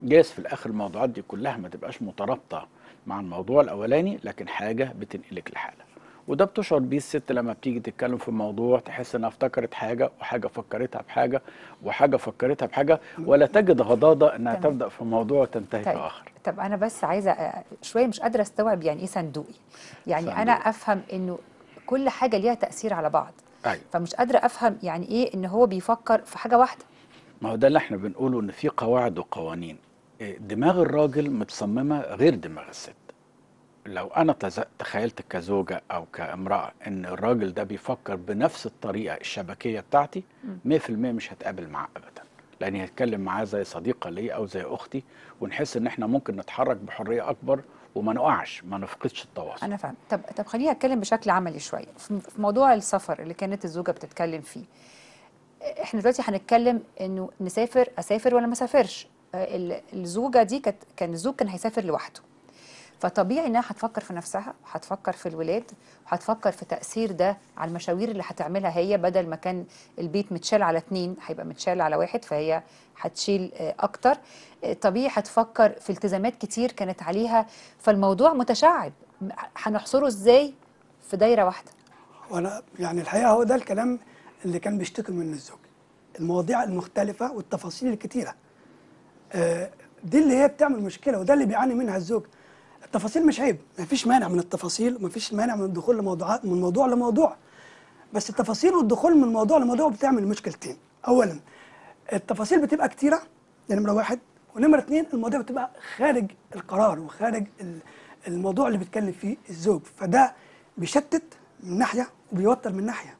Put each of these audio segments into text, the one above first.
جايز في الاخر الموضوعات دي كلها ما تبقاش مترابطه مع الموضوع الاولاني لكن حاجه بتنقلك لحاله وده بتشعر بيه الست لما بتيجي تتكلم في موضوع تحس انها افتكرت حاجه وحاجه فكرتها بحاجه وحاجه فكرتها بحاجه ولا تجد غضاضه انها تمام. تبدا في موضوع وتنتهي في طيب اخر طب انا بس عايزه أ- شويه مش قادره استوعب يعني ايه صندوقي يعني صندوق. انا افهم انه كل حاجه ليها تاثير على بعض ايوه فمش قادره افهم يعني ايه ان هو بيفكر في حاجه واحده ما هو ده اللي احنا بنقوله ان في قواعد وقوانين إيه، دماغ الراجل متصممه غير دماغ الست لو انا تز- تخيلت كزوجه او كامراه ان الراجل ده بيفكر بنفس الطريقه الشبكيه بتاعتي 100% مش هتقابل معاه ابدا لان هيتكلم معاه زي صديقه لي او زي اختي ونحس ان احنا ممكن نتحرك بحريه اكبر وما نقعش ما نفقدش التواصل انا فاهم طب طب خليني اتكلم بشكل عملي شويه في في موضوع السفر اللي كانت الزوجه بتتكلم فيه احنا دلوقتي هنتكلم انه نسافر اسافر ولا ما اسافرش آه، ال- الزوجه دي كانت كان الزوج كان هيسافر لوحده فطبيعي انها هتفكر في نفسها وهتفكر في الولاد وهتفكر في تاثير ده على المشاوير اللي هتعملها هي بدل ما كان البيت متشال على اتنين هيبقى متشال على واحد فهي هتشيل آه، اكتر آه، طبيعي هتفكر في التزامات كتير كانت عليها فالموضوع متشعب م- هنحصره ازاي في دايره واحده وانا يعني الحقيقه هو ده الكلام اللي كان بيشتكي منه الزوج المواضيع المختلفه والتفاصيل الكتيره آه، دي اللي هي بتعمل مشكله وده اللي بيعاني منها الزوج التفاصيل مش عيب مفيش مانع من التفاصيل ومفيش مانع من الدخول لموضوعات من موضوع لموضوع بس التفاصيل والدخول من موضوع لموضوع بتعمل مشكلتين اولا التفاصيل بتبقى كتيره ده نمره واحد ونمره اتنين المواضيع بتبقى خارج القرار وخارج ال- الموضوع اللي بيتكلم فيه الزوج فده بيشتت من ناحيه وبيوتر من ناحيه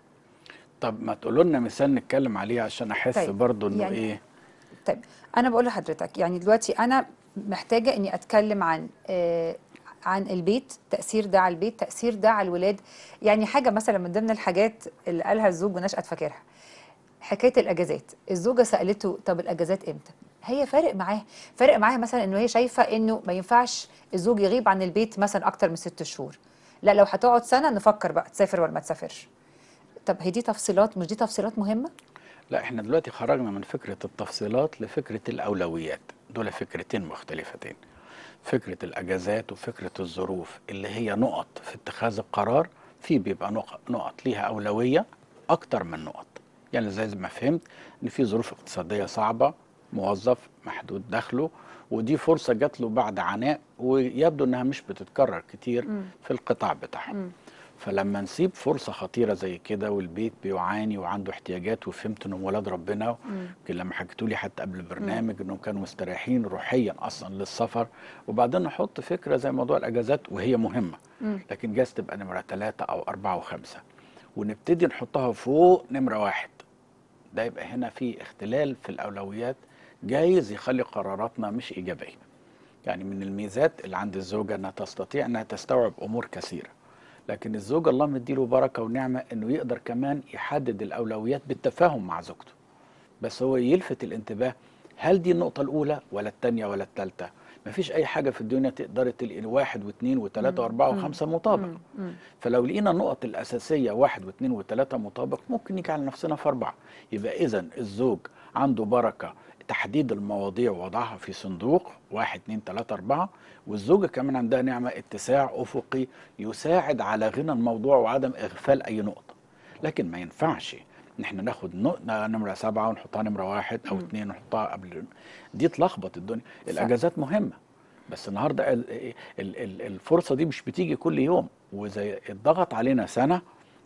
طب ما تقولوا لنا مثال نتكلم عليه عشان احس طيب، برضو انه يعني ايه طيب انا بقول لحضرتك يعني دلوقتي انا محتاجه اني اتكلم عن آه عن البيت تاثير ده على البيت تاثير ده على الولاد يعني حاجه مثلا من ضمن الحاجات اللي قالها الزوج ونشأت فاكرها حكايه الاجازات الزوجه سالته طب الاجازات امتى هي فارق معاها فارق معاها مثلا انه هي شايفه انه ما ينفعش الزوج يغيب عن البيت مثلا اكتر من ست شهور لا لو هتقعد سنه نفكر بقى تسافر ولا ما تسافرش طب هي دي تفصيلات مش دي تفصيلات مهمه لا احنا دلوقتي خرجنا من فكرة التفصيلات لفكرة الأولويات دول فكرتين مختلفتين فكرة الأجازات وفكرة الظروف اللي هي نقط في اتخاذ القرار في بيبقى نقط, نقط ليها أولوية أكتر من نقط يعني زي ما فهمت إن في ظروف اقتصادية صعبة موظف محدود دخله ودي فرصة جات له بعد عناء ويبدو إنها مش بتتكرر كتير في القطاع بتاعهم فلما نسيب فرصة خطيرة زي كده والبيت بيعاني وعنده احتياجات وفهمت انهم ولاد ربنا يمكن لما حكيتوا لي حتى قبل البرنامج انهم كانوا مستريحين روحيا اصلا للسفر وبعدين نحط فكرة زي موضوع الاجازات وهي مهمة لكن جايز تبقى نمرة ثلاثة او اربعة وخمسة ونبتدي نحطها فوق نمرة واحد ده يبقى هنا في اختلال في الاولويات جايز يخلي قراراتنا مش ايجابيه يعني من الميزات اللي عند الزوجه انها تستطيع انها تستوعب امور كثيره لكن الزوج الله مديله بركه ونعمه انه يقدر كمان يحدد الاولويات بالتفاهم مع زوجته بس هو يلفت الانتباه هل دي النقطة الأولى ولا الثانية ولا الثالثة؟ مفيش أي حاجة في الدنيا تقدر تلاقي واحد واثنين وثلاثة وأربعة وخمسة مطابق فلو لقينا النقط الأساسية واحد واثنين وثلاثة مطابق ممكن نيجي على نفسنا في أربعة يبقى إذا الزوج عنده بركة تحديد المواضيع ووضعها في صندوق واحد اثنين ثلاثة أربعة والزوجة كمان عندها نعمة اتساع أفقي يساعد على غنى الموضوع وعدم إغفال أي نقطة لكن ما ينفعش ان احنا ناخد نقطة نمرة سبعة ونحطها نمرة واحد أو اتنين ونحطها قبل دي تلخبط الدنيا الأجازات مهمة بس النهارده ال- ال- ال- الفرصة دي مش بتيجي كل يوم وزي الضغط علينا سنة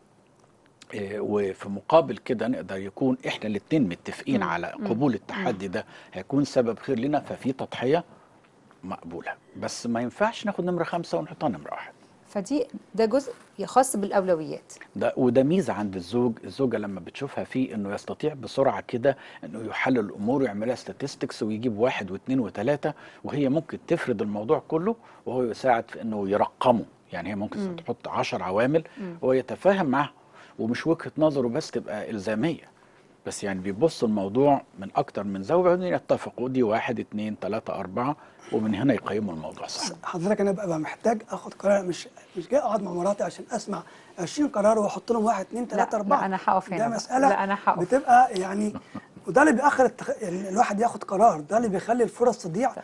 إيه، وفي مقابل كده نقدر يكون احنا الاتنين متفقين على قبول التحدي ده هيكون سبب خير لنا ففي تضحية مقبولة بس ما ينفعش ناخد نمرة خمسة ونحطها نمرة واحد فدي ده جزء خاص بالاولويات ده وده ميزه عند الزوج الزوجه لما بتشوفها فيه انه يستطيع بسرعه كده انه يحلل الامور ويعملها statistics ويجيب واحد واثنين وثلاثه وهي ممكن تفرد الموضوع كله وهو يساعد في انه يرقمه يعني هي ممكن تحط عشر عوامل وهو يتفاهم معاها ومش وجهه نظره بس تبقى الزاميه بس يعني بيبص الموضوع من اكتر من زاويه وبعدين يتفقوا دي واحد اثنين ثلاثه اربعه ومن هنا يقيموا الموضوع صح حضرتك انا ببقى محتاج اخد قرار مش مش جاي اقعد مع مراتي عشان اسمع 20 قرار واحط لهم واحد اثنين ثلاثه لا، اربعه لا، أنا هقف هنا ده بقى. مساله لا، أنا هقف. بتبقى يعني وده اللي بيأخر التخ... يعني الواحد ياخد قرار ده اللي بيخلي الفرص تضيع